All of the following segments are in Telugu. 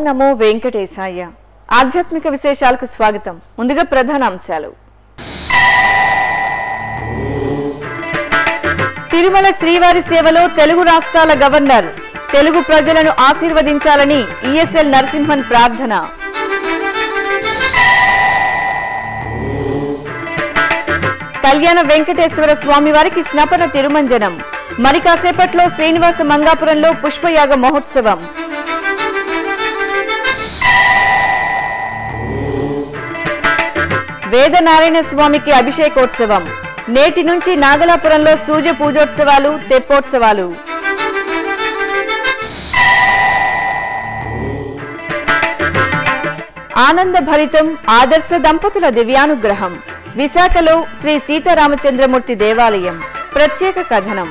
నమో వెంకటేశాయ ఆధ్యాత్మిక విశేషాలకు స్వాగతం ముందుగా ప్రధాన అంశాలు తిరుమల శ్రీవారి సేవలో తెలుగు రాష్ట్రాల గవర్నర్ తెలుగు ప్రజలను ఆశీర్వదించాలని ఈఎస్ఎల్ నరసింహన్ ప్రార్థన కళ్యాణ వెంకటేశ్వర స్వామి వారికి స్నపన తిరుమంజనం మరి కాసేపట్లో శ్రీనివాస మంగాపురంలో పుష్పయాగ మహోత్సవం వేదనారాయణ స్వామికి అభిషేకోత్సవం నేటి నుంచి నాగలాపురంలో సూర్య పూజోత్సవాలు తెప్పోత్సవాలు ఆనంద భరితం ఆదర్శ దంపతుల దివ్యానుగ్రహం విశాఖలో శ్రీ సీతారామచంద్రమూర్తి దేవాలయం ప్రత్యేక కథనం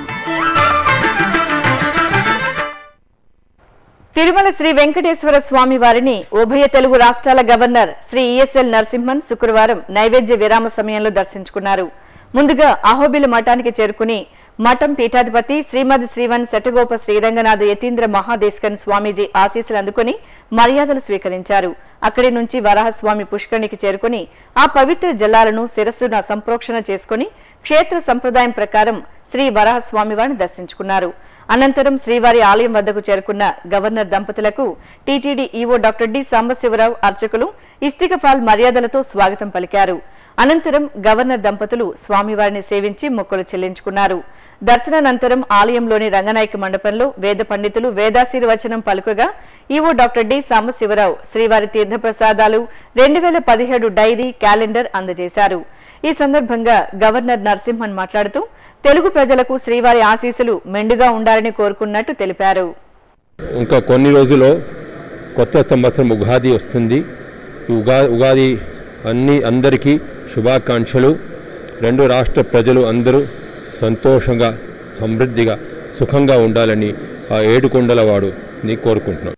తిరుమల శ్రీ వెంకటేశ్వర స్వామి వారిని ఉభయ తెలుగు రాష్ట్రాల గవర్నర్ శ్రీ ఈఎస్ఎల్ నరసింహన్ శుక్రవారం నైవేద్య విరామ సమయంలో దర్శించుకున్నారు ముందుగా అహోబిల మఠానికి చేరుకుని మఠం పీఠాధిపతి శ్రీమద్ శ్రీవన్ శటగోప శ్రీరంగనాథ యతీంద్ర మహాదేశకన్ స్వామీజీ ఆశీస్సులు అందుకుని మర్యాదలు స్వీకరించారు అక్కడి నుంచి వరాహస్వామి పుష్కరిణికి చేరుకుని ఆ పవిత్ర జలాలను శిరస్సున సంప్రోక్షణ చేసుకుని క్షేత్ర సంప్రదాయం ప్రకారం శ్రీ వరాహస్వామి వారిని దర్శించుకున్నారు అనంతరం శ్రీవారి ఆలయం వద్దకు చేరుకున్న గవర్నర్ దంపతులకు TTD EO doctor D Sambasiva Rao అర్చకులు ఇస్తికఫాల్ మర్యాదలతో స్వాగతం పలికారు అనంతరం గవర్నర్ దంపతులు స్వామివారిని సేవించి మొక్కులు చెల్లించుకున్నారు దర్శనానంతరం ఆలయంలోని రంగనాయక మండపంలో వేద పండితులు వేదాశీర్వచనం పలుకగా ఈవో డాక్టర్ డి సాంబశివరావు శ్రీవారి తీర్థప్రసాదాలు రెండు వేల పదిహేడు డైరీ క్యాలెండర్ అందజేశారు ఈ సందర్భంగా గవర్నర్ నరసింహన్ మాట్లాడుతూ తెలుగు ప్రజలకు శ్రీవారి ఆశీస్సులు మెండుగా ఉండాలని కోరుకున్నట్టు తెలిపారు ఇంకా కొన్ని రోజుల్లో కొత్త సంవత్సరం ఉగాది వస్తుంది ఈ ఉగా ఉగాది అన్ని అందరికీ శుభాకాంక్షలు రెండు రాష్ట్ర ప్రజలు అందరూ సంతోషంగా సమృద్ధిగా సుఖంగా ఉండాలని ఆ ఏడుకొండల వాడు నీ కోరుకుంటున్నాను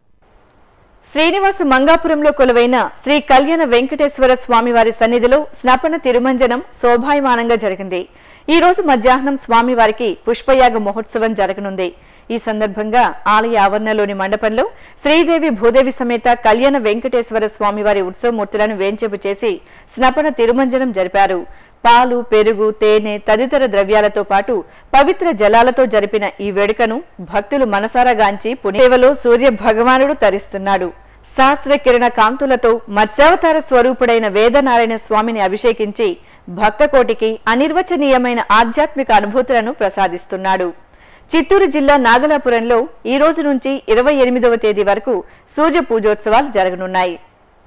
శ్రీనివాస మంగాపురంలో కొలువైన శ్రీ కళ్యాణ వెంకటేశ్వర స్వామివారి సన్నిధిలో స్నపన తిరుమంజనం శోభాయమానంగా జరిగింది ఈ రోజు మధ్యాహ్నం స్వామివారికి పుష్పయాగ మహోత్సవం జరగనుంది ఈ సందర్భంగా ఆలయ ఆవరణలోని మండపంలో శ్రీదేవి భూదేవి సమేత కళ్యాణ వెంకటేశ్వర స్వామివారి ఉత్సవమూర్తులను వేంచేపు చేసి స్నపన తిరుమంజనం జరిపారు పాలు పెరుగు తేనె తదితర ద్రవ్యాలతో పాటు పవిత్ర జలాలతో జరిపిన ఈ వేడుకను భక్తులు మనసారా గాంచి పుణ్యసేవలో సూర్య భగవానుడు తరిస్తున్నాడు శాస్త్ర కిరణ కాంతులతో మత్స్యావతార స్వరూపుడైన వేదనారాయణ స్వామిని అభిషేకించి భక్తకోటికి అనిర్వచనీయమైన ఆధ్యాత్మిక అనుభూతులను ప్రసాదిస్తున్నాడు చిత్తూరు జిల్లా నాగలాపురంలో ఈ రోజు నుంచి ఇరవై ఎనిమిదవ తేదీ వరకు సూర్య పూజోత్సవాలు జరగనున్నాయి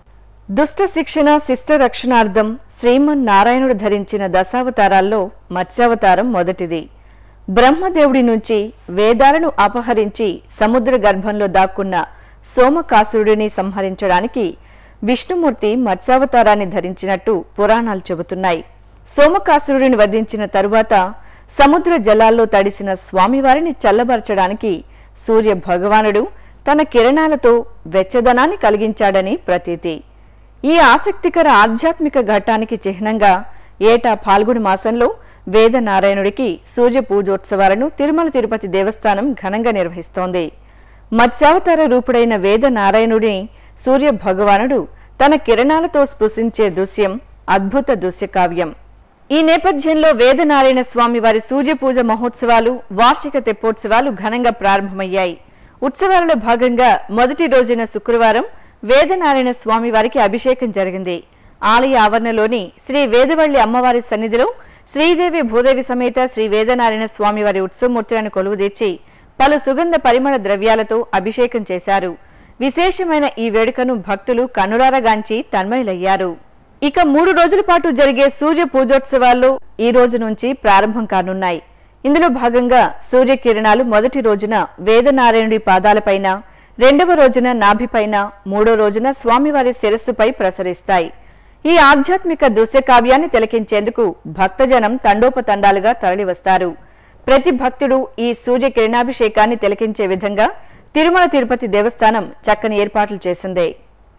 దుష్ట శిక్షణ శిష్ట రక్షణార్థం శ్రీమన్నారాయణుడు ధరించిన దశావతారాల్లో మత్స్యావతారం మొదటిది బ్రహ్మదేవుడి నుంచి వేదాలను అపహరించి సముద్ర గర్భంలో దాక్కున్న సోమకాసురుడిని సంహరించడానికి విష్ణుమూర్తి మత్స్యావతారాన్ని ధరించినట్టు పురాణాలు చెబుతున్నాయి సోమకాసురుడిని వధించిన తరువాత సముద్ర జలాల్లో తడిసిన స్వామివారిని చల్లబరచడానికి సూర్య భగవానుడు తన కిరణాలతో వెచ్చదనాన్ని కలిగించాడని ప్రతీతి ఈ ఆసక్తికర ఆధ్యాత్మిక ఘట్టానికి చిహ్నంగా ఏటా పాల్గొని మాసంలో వేదనారాయణుడికి సూర్య పూజోత్సవాలను తిరుమల తిరుపతి దేవస్థానం ఘనంగా నిర్వహిస్తోంది మత్స్యావతార రూపుడైన వేదనారాయణుడిని సూర్య భగవానుడు తన కిరణాలతో స్పృశించే దృశ్యం అద్భుత దృశ్యకావ్యం ఈ నేపథ్యంలో వేదనారాయణ స్వామి వారి సూర్య పూజ మహోత్సవాలు వార్షిక తెప్పోత్సవాలు ఘనంగా ప్రారంభమయ్యాయి ఉత్సవాలలో భాగంగా మొదటి రోజున శుక్రవారం వేదనారాయణ స్వామి వారికి అభిషేకం జరిగింది ఆలయ ఆవరణలోని శ్రీ వేదవల్లి అమ్మవారి సన్నిధిలో శ్రీదేవి భూదేవి సమేత శ్రీ వేదనారాయణ స్వామి వారి ఉత్సవమూర్తులను కొలువుదీర్చి పలు సుగంధ పరిమళ ద్రవ్యాలతో అభిషేకం చేశారు విశేషమైన ఈ వేడుకను భక్తులు కనురారగాంచి తన్మయులయ్యారు ఇక మూడు రోజుల పాటు జరిగే సూర్య పూజోత్సవాల్లో ఈ రోజు నుంచి ప్రారంభం కానున్నాయి ఇందులో భాగంగా సూర్యకిరణాలు మొదటి రోజున వేదనారాయణుడి పాదాలపైన రెండవ రోజున నాభిపైన మూడో రోజున స్వామివారి శిరస్సుపై ప్రసరిస్తాయి ఈ ఆధ్యాత్మిక దృశ్య కావ్యాన్ని తిలకించేందుకు భక్తజనం తండోపతండాలుగా తరలివస్తారు ప్రతి భక్తుడు ఈ సూర్య కిరణాభిషేకాన్ని తిలకించే విధంగా తిరుమల తిరుపతి దేవస్థానం చక్కని ఏర్పాట్లు చేసింది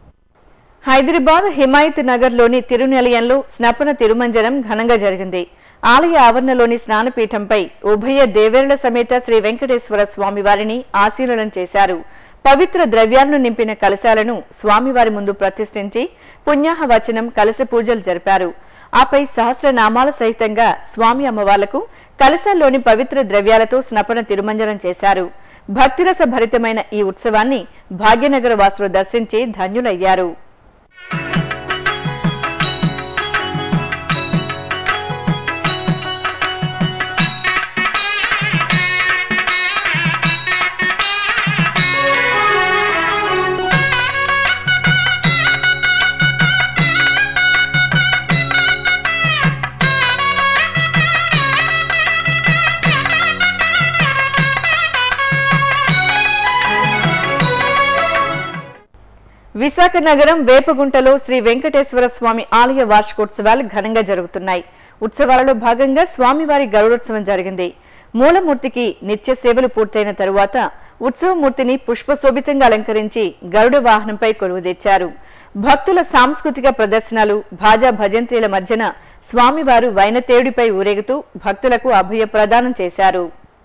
హైదరాబాద్ హిమాయత్ నగర్లోని తిరునిలయంలో స్నపన తిరుమంజనం ఘనంగా జరిగింది ఆలయ ఆవరణలోని స్నానపీఠంపై ఉభయ దేవేరుల సమేత శ్రీ వెంకటేశ్వర స్వామి వారిని ఆశీలనం చేశారు పవిత్ర ద్రవ్యాలను నింపిన కలశాలను స్వామివారి ముందు ప్రతిష్ఠించి పుణ్యాహ వచనం కలశ పూజలు జరిపారు ఆపై సహస్రనామాల సహితంగా స్వామి అమ్మవార్లకు కలశాల్లోని పవిత్ర ద్రవ్యాలతో స్నపన తిరుమంజనం చేశారు భక్తిరస భరితమైన ఈ ఉత్సవాన్ని భాగ్యనగర వాసులు దర్శించి ధన్యులయ్యారు విశాఖ నగరం వేపగుంటలో శ్రీ వెంకటేశ్వర స్వామి ఆలయ వార్షికోత్సవాలు ఘనంగా జరుగుతున్నాయి ఉత్సవాలలో భాగంగా స్వామివారి గరుడోత్సవం జరిగింది మూలమూర్తికి నిత్య సేవలు పూర్తయిన తరువాత ఉత్సవమూర్తిని పుష్పశోభితంగా అలంకరించి గరుడ వాహనంపై కొలువు తెచ్చారు భక్తుల సాంస్కృతిక ప్రదర్శనలు భాజా భజంత్రీల మధ్యన స్వామివారు వైనతేవుడిపై ఊరేగుతూ భక్తులకు అభయ ప్రదానం చేశారు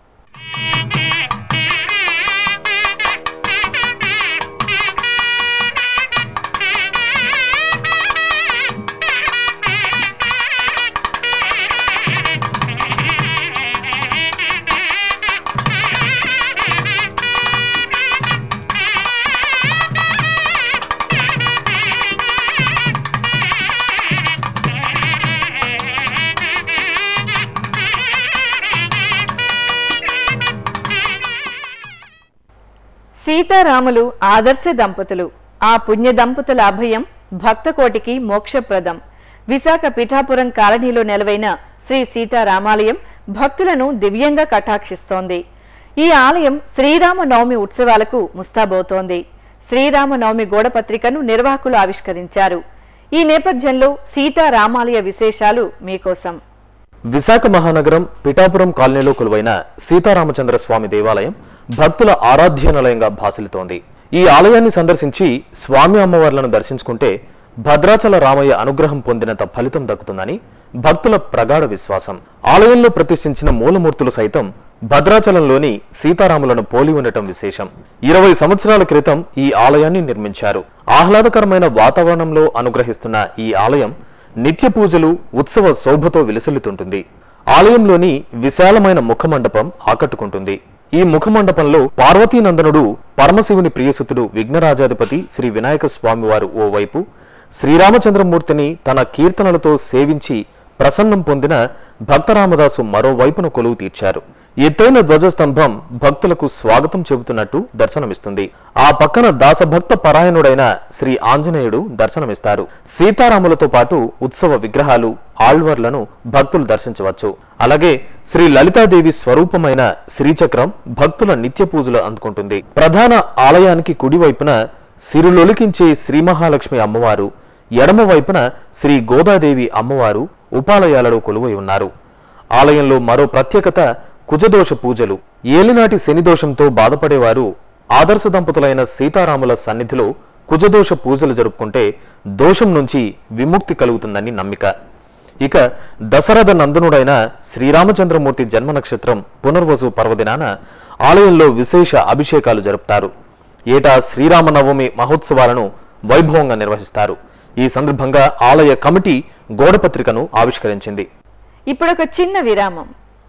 సీతారాములు ఆదర్శ దంపతులు ఆ పుణ్య దంపతుల అభయం భక్తకోటికి మోక్షప్రదం విశాఖ పిఠాపురం కాలనీలో నెలవైన శ్రీ సీతారామాలయం భక్తులను దివ్యంగా కటాక్షిస్తోంది ఈ ఆలయం శ్రీరామ నవమి ఉత్సవాలకు ముస్తాబోతోంది శ్రీరామ నవమి గోడపత్రికను నిర్వాహకులు ఆవిష్కరించారు ఈ నేపథ్యంలో సీతారామాలయ విశేషాలు మీకోసం విశాఖ మహానగరం పిఠాపురం కాలనీలో కొలువైన సీతారామచంద్ర స్వామి దేవాలయం భక్తుల ఆరాధ్యనిలయంగా భాసిల్లుతోంది ఈ ఆలయాన్ని సందర్శించి స్వామి అమ్మవార్లను దర్శించుకుంటే భద్రాచల రామయ్య అనుగ్రహం పొందినంత ఫలితం దక్కుతుందని భక్తుల ప్రగాఢ విశ్వాసం ఆలయంలో ప్రతిష్ఠించిన మూలమూర్తులు సైతం భద్రాచలంలోని సీతారాములను పోలి ఉండటం విశేషం ఇరవై సంవత్సరాల క్రితం ఈ ఆలయాన్ని నిర్మించారు ఆహ్లాదకరమైన వాతావరణంలో అనుగ్రహిస్తున్న ఈ ఆలయం నిత్య పూజలు ఉత్సవ శోభతో విలసిల్లుతుంటుంది ఆలయంలోని విశాలమైన ముఖమండపం ఆకట్టుకుంటుంది ఈ ముఖమండపంలో పార్వతీనందనుడు పరమశివుని ప్రియసుతుడు విఘ్నరాజాధిపతి శ్రీ వినాయక స్వామివారు ఓవైపు శ్రీరామచంద్రమూర్తిని తన కీర్తనలతో సేవించి ప్రసన్నం పొందిన భక్తరామదాసు మరోవైపున కొలువు తీర్చారు ఎత్తైన ధ్వజస్తంభం భక్తులకు స్వాగతం చెబుతున్నట్టు దర్శనమిస్తుంది ఆ పక్కన దాసభక్త పరాయణుడైన శ్రీ ఆంజనేయుడు దర్శనమిస్తారు సీతారాములతో పాటు ఉత్సవ విగ్రహాలు ఆళ్వర్లను భక్తులు దర్శించవచ్చు అలాగే శ్రీ లలితాదేవి స్వరూపమైన శ్రీచక్రం భక్తుల నిత్య పూజలు అందుకుంటుంది ప్రధాన ఆలయానికి కుడివైపున సిరులొలికించే శ్రీ మహాలక్ష్మి అమ్మవారు ఎడమ వైపున శ్రీ గోదాదేవి అమ్మవారు ఉపాలయాలలో కొలువై ఉన్నారు ఆలయంలో మరో ప్రత్యేకత కుజదోష పూజలు ఏలినాటి శనిదోషంతో బాధపడేవారు ఆదర్శ దంపతులైన సీతారాముల సన్నిధిలో కుజదోష పూజలు జరుపుకుంటే దోషం నుంచి విముక్తి కలుగుతుందని నమ్మిక ఇక దశరథ నందనుడైన శ్రీరామచంద్రమూర్తి జన్మ నక్షత్రం పునర్వసు పర్వదినాన ఆలయంలో విశేష అభిషేకాలు జరుపుతారు ఏటా శ్రీరామనవమి మహోత్సవాలను వైభవంగా నిర్వహిస్తారు ఈ సందర్భంగా ఆలయ కమిటీ గోడపత్రికను ఆవిష్కరించింది ఇప్పుడొక చిన్న విరామం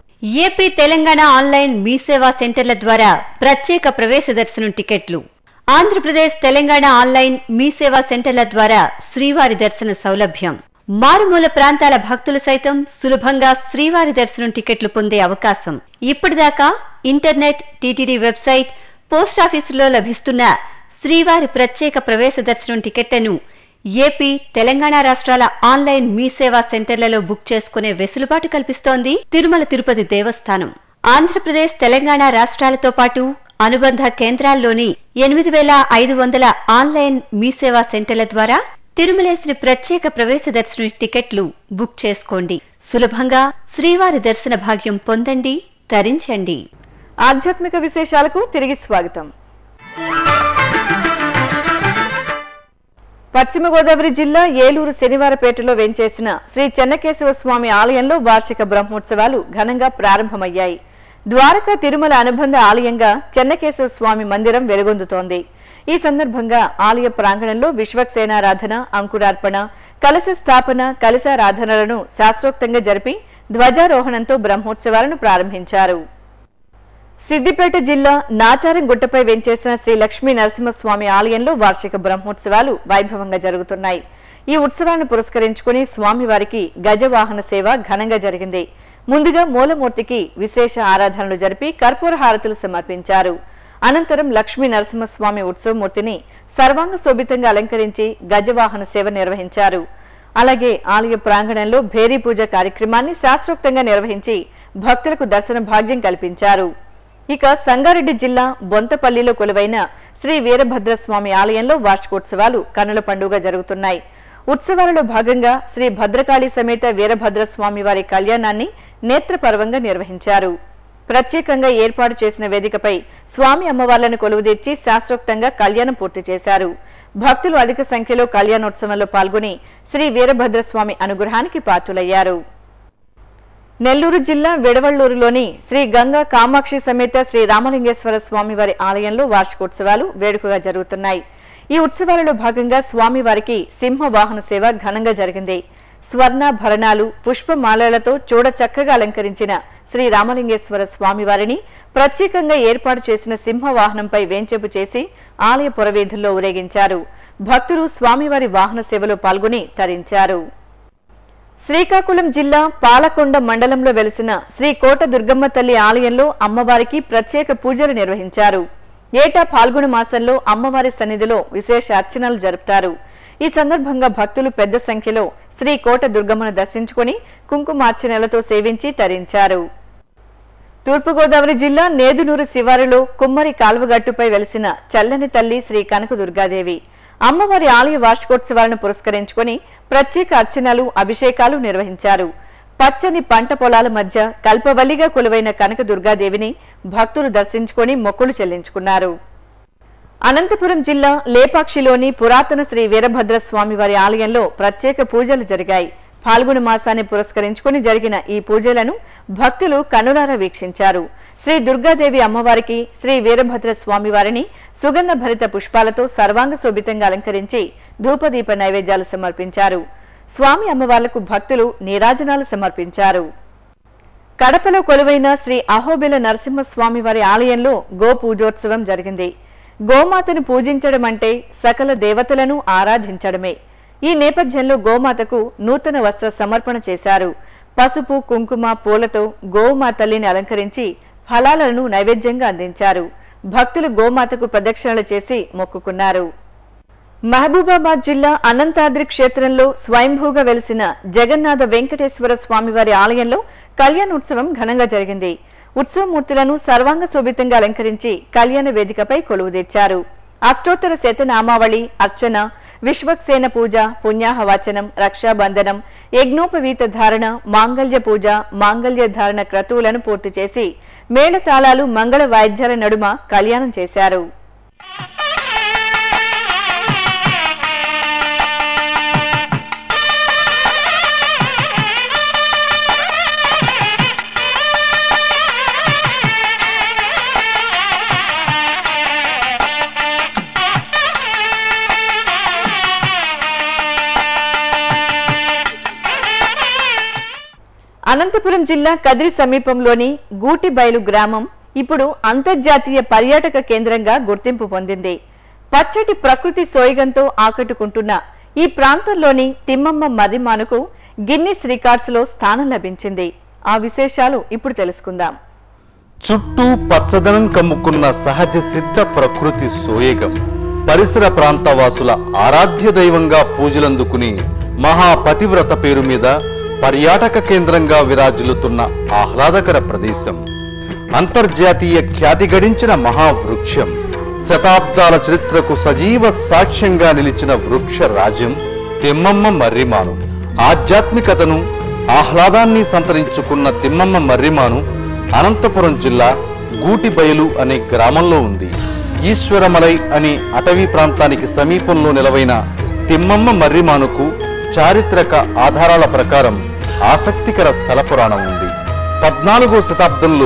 ఏపీ తెలంగాణ ఆన్లైన్ మీ సేవా సెంటర్ల ద్వారా ప్రత్యేక ప్రవేశ దర్శనం టికెట్లు ఆంధ్రప్రదేశ్ తెలంగాణ ఆన్లైన్ మీ సేవా సెంటర్ల ద్వారా శ్రీవారి దర్శన సౌలభ్యం మారుమూల ప్రాంతాల భక్తులు సైతం సులభంగా శ్రీవారి దర్శనం టికెట్లు పొందే అవకాశం ఇప్పటిదాకా ఇంటర్నెట్ టీటీడీ వెబ్సైట్ పోస్టాఫీసులో లభిస్తున్న శ్రీవారి ప్రత్యేక ప్రవేశ దర్శనం టికెట్లను ఏపీ తెలంగాణ రాష్ట్రాల ఆన్లైన్ మీ సేవా సెంటర్లలో బుక్ చేసుకునే వెసులుబాటు కల్పిస్తోంది తిరుమల తిరుపతి దేవస్థానం ఆంధ్రప్రదేశ్ తెలంగాణ రాష్ట్రాలతో పాటు అనుబంధ కేంద్రాల్లోని ఎనిమిది వేల ఐదు వందల ఆన్లైన్ మీ సేవా సెంటర్ల ద్వారా తిరుమలేశ్వరి ప్రత్యేక ప్రవేశ దర్శన టికెట్లు బుక్ చేసుకోండి సులభంగా శ్రీవారి దర్శన భాగ్యం పొందండి తరించండి ఆధ్యాత్మిక విశేషాలకు తిరిగి స్వాగతం పశ్చిమ గోదావరి జిల్లా ఏలూరు శనివారపేటలో వెంచేసిన శ్రీ చెన్నకేశవ స్వామి ఆలయంలో వార్షిక బ్రహ్మోత్సవాలు ఘనంగా ప్రారంభమయ్యాయి ద్వారకా తిరుమల అనుబంధ ఆలయంగా చెన్నకేశవ స్వామి మందిరం వెలుగొందుతోంది ఈ సందర్భంగా ఆలయ ప్రాంగణంలో విశ్వక్సేనారాధన అంకురార్పణ కలశ స్థాపన కలశారాధనలను శాస్త్రోక్తంగా జరిపి ధ్వజారోహణంతో బ్రహ్మోత్సవాలను ప్రారంభించారు సిద్దిపేట జిల్లా నాచారం గుట్టపై వెంచేసిన శ్రీ లక్ష్మీ నరసింహస్వామి ఆలయంలో వార్షిక బ్రహ్మోత్సవాలు వైభవంగా జరుగుతున్నాయి ఈ ఉత్సవాలను పురస్కరించుకుని స్వామివారికి గజవాహన సేవ ఘనంగా జరిగింది ముందుగా మూలమూర్తికి విశేష ఆరాధనలు జరిపి కర్పూర హారతులు సమర్పించారు అనంతరం లక్ష్మీ నరసింహస్వామి ఉత్సవమూర్తిని సర్వాంగ శోభితంగా అలంకరించి గజవాహన సేవ నిర్వహించారు అలాగే ఆలయ ప్రాంగణంలో భేరీ పూజ కార్యక్రమాన్ని శాస్త్రోక్తంగా నిర్వహించి భక్తులకు దర్శన భాగ్యం కల్పించారు ఇక సంగారెడ్డి జిల్లా బొంతపల్లిలో కొలువైన శ్రీ వీరభద్రస్వామి ఆలయంలో వార్షికోత్సవాలు కన్నుల పండుగ జరుగుతున్నాయి ఉత్సవాలలో భాగంగా శ్రీ భద్రకాళి సమేత వీరభద్రస్వామి వారి కళ్యాణాన్ని నేత్రపర్వంగా నిర్వహించారు ప్రత్యేకంగా ఏర్పాటు చేసిన వేదికపై స్వామి అమ్మవార్లను కొలువుదీర్చి శాస్త్రోక్తంగా కళ్యాణం పూర్తి చేశారు భక్తులు అధిక సంఖ్యలో కళ్యాణోత్సవంలో పాల్గొని శ్రీ వీరభద్రస్వామి అనుగ్రహానికి పాత్రులయ్యారు నెల్లూరు జిల్లా విడవళ్లూరులోని శ్రీ గంగా కామాక్షి సమేత శ్రీ రామలింగేశ్వర స్వామివారి ఆలయంలో వార్షికోత్సవాలు వేడుకగా జరుగుతున్నాయి ఈ ఉత్సవాలలో భాగంగా స్వామివారికి సింహ వాహన సేవ ఘనంగా జరిగింది స్వర్ణాభరణాలు పుష్పమాలలతో చూడ చక్కగా అలంకరించిన శ్రీ రామలింగేశ్వర స్వామివారిని ప్రత్యేకంగా ఏర్పాటు చేసిన సింహ వాహనంపై వేంచెపు చేసి ఆలయ పురవీధుల్లో ఊరేగించారు భక్తులు స్వామివారి వాహన సేవలో పాల్గొని తరించారు శ్రీకాకుళం జిల్లా పాలకొండ మండలంలో వెలిసిన శ్రీ కోట దుర్గమ్మ తల్లి ఆలయంలో అమ్మవారికి ప్రత్యేక పూజలు నిర్వహించారు ఏటా పాల్గొన మాసంలో అమ్మవారి సన్నిధిలో విశేష అర్చనలు జరుపుతారు ఈ సందర్భంగా భక్తులు పెద్ద సంఖ్యలో శ్రీ కోట దుర్గమ్మను దర్శించుకుని కుంకుమార్చనలతో సేవించి తరించారు తూర్పుగోదావరి జిల్లా నేదునూరు శివారులో కుమ్మరి కాల్వగట్టుపై వెలిసిన చల్లని తల్లి శ్రీ కనకదుర్గాదేవి అమ్మవారి ఆలయ వార్షికోత్సవాలను పురస్కరించుకుని ప్రత్యేక అర్చనలు అభిషేకాలు నిర్వహించారు పచ్చని పంట పొలాల మధ్య కల్పవల్లిగా కొలువైన కనకదుర్గాదేవిని భక్తులు దర్శించుకుని మొక్కులు చెల్లించుకున్నారు అనంతపురం జిల్లా లేపాక్షిలోని పురాతన శ్రీ వీరభద్ర స్వామివారి ఆలయంలో ప్రత్యేక పూజలు జరిగాయి పాల్గొన మాసాన్ని పురస్కరించుకుని జరిగిన ఈ పూజలను భక్తులు కనులారా వీక్షించారు శ్రీ దుర్గాదేవి అమ్మవారికి శ్రీ వీరభద్ర స్వామివారిని సుగంధ భరిత పుష్పాలతో సర్వాంగ శోభితంగా అలంకరించి ధూపదీప నైవేద్యాలు సమర్పించారు స్వామి అమ్మవార్లకు భక్తులు నీరాజనాలు సమర్పించారు కడపలో కొలువైన శ్రీ అహోబిల నరసింహస్వామి వారి ఆలయంలో గో పూజోత్సవం జరిగింది గోమాతను పూజించడం అంటే సకల దేవతలను ఆరాధించడమే ఈ నేపథ్యంలో గోమాతకు నూతన వస్త్ర సమర్పణ చేశారు పసుపు కుంకుమ పూలతో గోమా తల్లిని అలంకరించి ఫలాలను నైవేద్యంగా అందించారు భక్తులు గోమాతకు ప్రదక్షిణలు చేసి మొక్కుకున్నారు మహబూబాబాద్ జిల్లా అనంతాద్రి క్షేత్రంలో స్వయంభూగా వెలిసిన జగన్నాథ వెంకటేశ్వర స్వామివారి ఆలయంలో కళ్యాణోత్సవం ఘనంగా జరిగింది ఉత్సవమూర్తులను సర్వాంగ శోభితంగా అలంకరించి కళ్యాణ వేదికపై కొలువు తెచ్చారు అష్టోత్తర శతనామావళి అర్చన విశ్వక్సేన పూజ పుణ్యాహవాచనం రక్షాబంధనం యజ్ఞోపవీత ధారణ మాంగళ్య పూజ మాంగళ్య ధారణ క్రతువులను పూర్తి చేసి మేళతాళాలు మంగళ వాయిద్యాల నడుమ కళ్యాణం చేశారు అనంతపురం జిల్లా కదిరి సమీపంలోని గూటిబైలు గ్రామం ఇప్పుడు అంతర్జాతీయ పర్యాటక కేంద్రంగా గుర్తింపు పొందింది పచ్చటి ప్రకృతి సోయగంతో ఆకట్టుకుంటున్న ఈ ప్రాంతంలోని తిమ్మమ్మ మర్రిమానుకు గిన్నిస్ రికార్డ్స్ లో స్థానం లభించింది ఆ విశేషాలు ఇప్పుడు తెలుసుకుందాం చుట్టూ పచ్చదనం కమ్ముకున్న సహజ సిద్ధ ప్రకృతి సోయగం పరిసర ప్రాంతవాసుల ఆరాధ్య దైవంగా పూజలందుకుని మహాపతివ్రత పేరు మీద పర్యాటక కేంద్రంగా విరాజిల్లుతున్న ఆహ్లాదకర ప్రదేశం అంతర్జాతీయ ఖ్యాతి గడించిన మహావృక్షం శతాబ్దాల చరిత్రకు సజీవ సాక్ష్యంగా నిలిచిన వృక్ష రాజ్యం తిమ్మమ్మ మర్రిమాను ఆధ్యాత్మికతను ఆహ్లాదాన్ని సంతరించుకున్న తిమ్మమ్మ మర్రిమాను అనంతపురం జిల్లా గూటిబయలు అనే గ్రామంలో ఉంది ఈశ్వరమలై అనే అటవీ ప్రాంతానికి సమీపంలో నిలవైన తిమ్మమ్మ మర్రిమానుకు చారిత్రక ఆధారాల ప్రకారం ఆసక్తికర స్థల పురాణం ఉంది పద్నాలుగో శతాబ్దంలో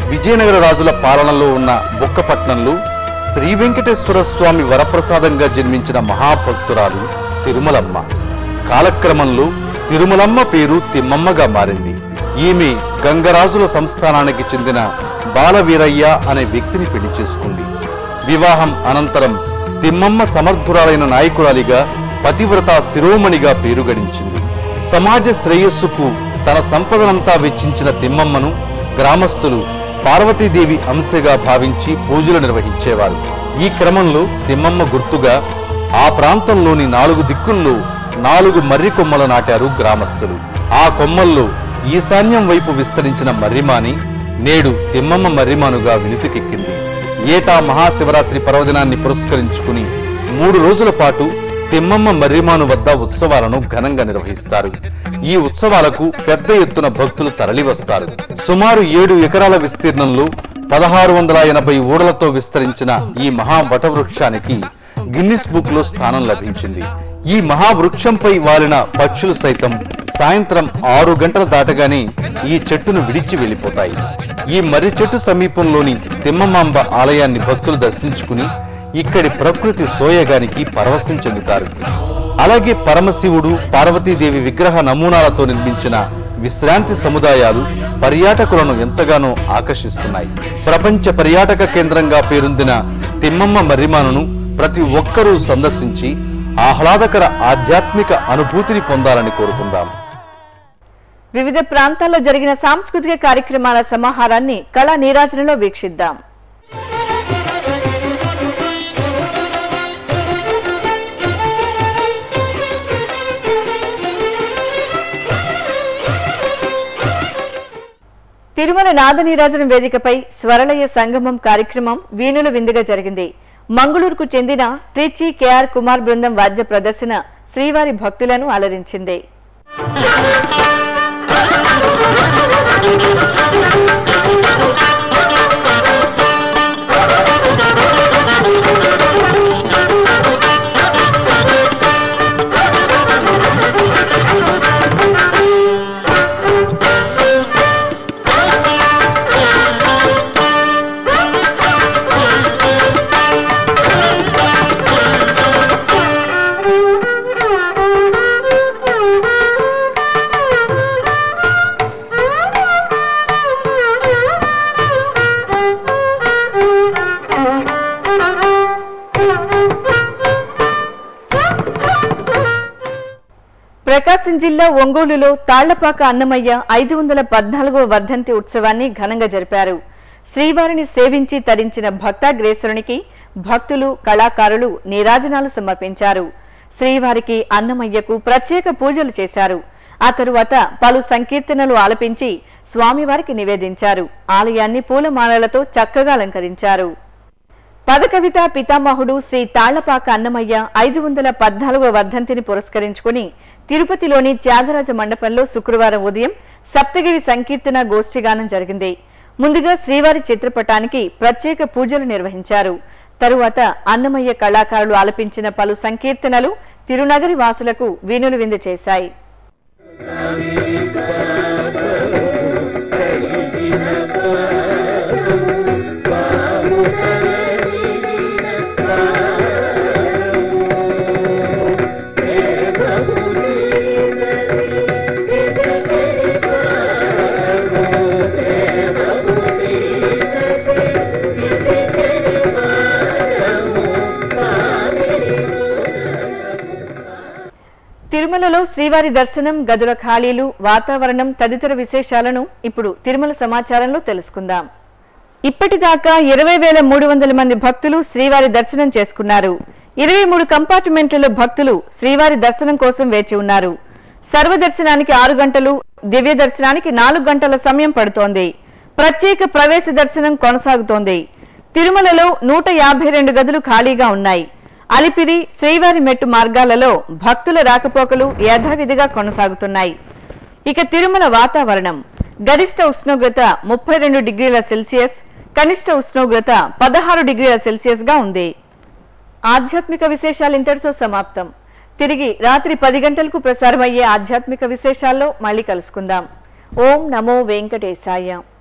విజయనగర రాజుల పాలనలో ఉన్న బుక్కపట్నంలో శ్రీ వెంకటేశ్వర స్వామి వరప్రసాదంగా జన్మించిన మహాభక్తురాలు తిరుమలమ్మ కాలక్రమంలో తిరుమలమ్మ పేరు తిమ్మమ్మగా మారింది ఈమె గంగరాజుల సంస్థానానికి చెందిన బాలవీరయ్య అనే వ్యక్తిని పెళ్లి చేసుకుంది వివాహం అనంతరం తిమ్మమ్మ సమర్థురాలైన నాయకురాలిగా పతివ్రత శిరోమణిగా పేరు గడించింది సమాజ శ్రేయస్సుకు తన సంపదనంతా వెచ్చించిన తిమ్మమ్మను గ్రామస్తులు పార్వతీదేవి అంశగా భావించి పూజలు నిర్వహించేవారు ఈ క్రమంలో తిమ్మమ్మ గుర్తుగా ఆ ప్రాంతంలోని నాలుగు దిక్కుల్లో నాలుగు మర్రి కొమ్మలు నాటారు గ్రామస్తులు ఆ కొమ్మల్లో ఈశాన్యం వైపు విస్తరించిన మర్రిమాని నేడు తిమ్మమ్మ మర్రిమానుగా వినుతికెక్కింది ఏటా మహాశివరాత్రి పర్వదినాన్ని పురస్కరించుకుని మూడు రోజుల పాటు తిమ్మమ్మ మర్రిమాను వద్ద ఉత్సవాలను ఘనంగా నిర్వహిస్తారు ఈ ఉత్సవాలకు పెద్ద ఎత్తున భక్తులు తరలివస్తారు సుమారు ఏడు ఎకరాల విస్తీర్ణంలో పదహారు వందల ఎనభై ఊడలతో విస్తరించిన ఈ మహా వటవృక్షానికి గిన్నిస్ బుక్ లో స్థానం లభించింది ఈ మహావృక్షంపై వాలిన పక్షులు సైతం సాయంత్రం ఆరు గంటలు దాటగానే ఈ చెట్టును విడిచి వెళ్ళిపోతాయి ఈ మర్రి చెట్టు సమీపంలోని తిమ్మమాంబ ఆలయాన్ని భక్తులు దర్శించుకుని ఇక్కడి ప్రకృతి సోయగానికి పరవశం చెందుతారు అలాగే పరమశివుడు పార్వతీదేవి విగ్రహ నమూనాలతో నిర్మించిన విశ్రాంతి సముదాయాలు పర్యాటకులను ఎంతగానో ఆకర్షిస్తున్నాయి ప్రపంచ పర్యాటక కేంద్రంగా పేరొందిన తిమ్మమ్మ మర్రిమానును ప్రతి ఒక్కరూ సందర్శించి ఆహ్లాదకర ఆధ్యాత్మిక అనుభూతిని పొందాలని కోరుకుందాం వివిధ ప్రాంతాల్లో జరిగిన సాంస్కృతిక కార్యక్రమాల సమాహారాన్ని కళా నీరాజనలో వీక్షిద్దాం తిరుమల నాద నీరాజనం వేదికపై స్వరలయ సంగమం కార్యక్రమం వీణుల విందుగా జరిగింది మంగళూరుకు చెందిన ట్రిచి కేఆర్ కుమార్ బృందం వాద్య ప్రదర్శన శ్రీవారి భక్తులను అలరించింది ప్రకాశం జిల్లా ఒంగోలులో తాళ్లపాక అన్నమయ్య ఐదు వందల పద్నాలుగవ వర్ధంతి ఉత్సవాన్ని ఘనంగా జరిపారు శ్రీవారిని సేవించి తరించిన భక్తాగ్రేసురునికి భక్తులు కళాకారులు నీరాజనాలు సమర్పించారు శ్రీవారికి అన్నమయ్యకు ప్రత్యేక పూజలు చేశారు ఆ తరువాత పలు సంకీర్తనలు ఆలపించి స్వామివారికి నివేదించారు ఆలయాన్ని పూలమాలలతో చక్కగా అలంకరించారు పదకవిత పితామహుడు శ్రీ తాళ్లపాక అన్నమయ్య ఐదు వందల పద్నాలుగో వర్ధంతిని పురస్కరించుకుని తిరుపతిలోని త్యాగరాజ మండపంలో శుక్రవారం ఉదయం సప్తగిరి సంకీర్తన గోష్ఠిగానం జరిగింది ముందుగా శ్రీవారి చిత్రపటానికి ప్రత్యేక పూజలు నిర్వహించారు తరువాత అన్నమయ్య కళాకారులు ఆలపించిన పలు సంకీర్తనలు తిరునగరి వాసులకు వీణులు విందు చేశాయి తిరుమలలో శ్రీవారి దర్శనం గదుల ఖాళీలు వాతావరణం తదితర విశేషాలను ఇప్పుడు తిరుమల సమాచారంలో తెలుసుకుందాం ఇప్పటిదాకా ఇరవై వేల మూడు వందల మంది భక్తులు శ్రీవారి దర్శనం చేసుకున్నారు ఇరవై మూడు కంపార్ట్మెంట్లలో భక్తులు శ్రీవారి దర్శనం కోసం వేచి ఉన్నారు సర్వదర్శనానికి ఆరు గంటలు దివ్య దర్శనానికి నాలుగు గంటల సమయం పడుతోంది ప్రత్యేక ప్రవేశ దర్శనం కొనసాగుతోంది తిరుమలలో నూట యాభై రెండు గదులు ఖాళీగా ఉన్నాయి అలిపిరి శ్రీవారి మెట్టు మార్గాలలో భక్తుల రాకపోకలు యథావిధిగా కొనసాగుతున్నాయి ఇక తిరుమల వాతావరణం గరిష్ట ఉష్ణోగ్రత ముప్పై రెండు డిగ్రీల సెల్సియస్ కనిష్ట ఉష్ణోగ్రత పదహారు డిగ్రీల సెల్సియస్ గా ఉంది ఆధ్యాత్మిక విశేషాలు ఇంతటితో సమాప్తం తిరిగి రాత్రి పది గంటలకు ప్రసారమయ్యే ఆధ్యాత్మిక విశేషాల్లో మళ్ళీ కలుసుకుందాం ఓం నమో వెంకటేశాయ